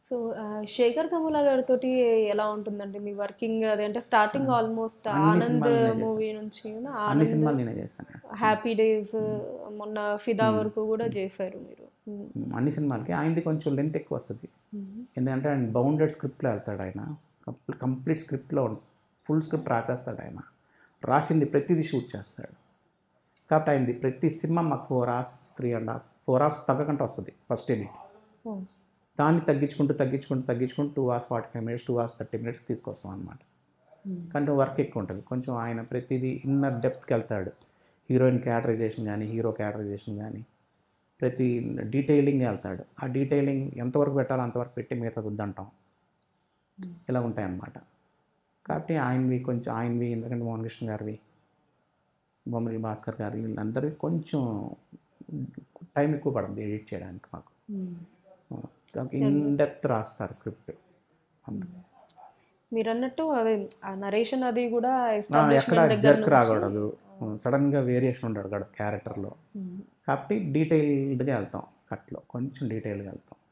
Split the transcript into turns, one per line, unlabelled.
So ఆ, శేఖర్ కమల గారితో ఎలా ఉంటుందండి మీ వర్కింగ్ అది అంటే స్టార్టింగ్ ఆల్మోస్ట్
అన్ని
ఆనంద్
సినిమాలు నేనే
మూవీ నుంచి
అన్ని
ఆనంద్
సినిమాలు నేనే చేశాను
హ్యాపీ డేస్ మొన్న ఫిదా వరకు కూడా చేశారు మీరు మ్మ్.
మ్, అన్ని సినిమాలకి ఆయనది కొంచెం లెంత్ ఎక్కువ వస్తుంది
మ్మ్.
ఎందుకంటే ఆయన బౌండెడ్ స్క్రిప్ట్లో వెళ్తాడు ఆయన కంప్లీ- కంప్లీట్ స్క్రిప్ట్లో ఫుల్ స్క్రిప్ట్ రాసేస్తాడు ఆయన రాసింది ప్రతిదీ షూట్ చేస్తాడు కాబట్టి ఆయనది ప్రతి సినిమా మాకు four hours three and half four hours తగ్గకుండా వస్తుంది ఫస్ట్ ఎడిట్
ఓ.
దాన్ని తగ్గించుకుంటూ తగ్గించుకుంటూ తగ్గించుకుంటూ two hours forty five minutes two hours thirty minutes తీసుకొస్తాం అనమాట
మ్మ్.
కానీ వర్క్ ఎక్కువ ఉంటుంది కొంచెం ఆయన ప్రతిదీ ఇన్నర్ డెప్త్కి వెళ్తాడు హీరోయిన్ క్యాటరైజేషన్ కానీ హీరో క్యాటరైజేషన్ కానీ ప్రతి డీటెయిలింగ్ వెళ్తాడు ఆ డీటెయిలింగ్ ఎంతవరకు పెట్టాలో అంతవరకు పెట్టి మిగతా వద్దంటాం ఇలా ఉంటాయన్నమాట కాబట్టి ఆయనవి కొంచెం ఆయనవి ఎందుకంటే మోహన్ కృష్ణ గారివి బొమ్మలి భాస్కర్ గారి వీళ్ళందరివి కొంచెం టైం ఎక్కువ పడుతుంది ఎడిట్ చేయడానికి మాకు
మ్మ్.
ఇన్ డెప్త్ రాస్తారు స్క్రిప్ట్ అందుకు
మీరు అన్నట్టు అదే ఆ నరేషన్ అది కూడా
ఆ, ఎక్కడ
establishment దగ్గర
జర్క్
నుంచి-
రాకూడదు సడన్గా వేరియేషన్ ఉండడు కదా క్యారెక్టర్లో
మ్మ్.
కాబట్టి డీటెయిల్డ్గా వెళ్తాం కట్లో కొంచెం డీటెయిల్డ్గా వెళ్తాం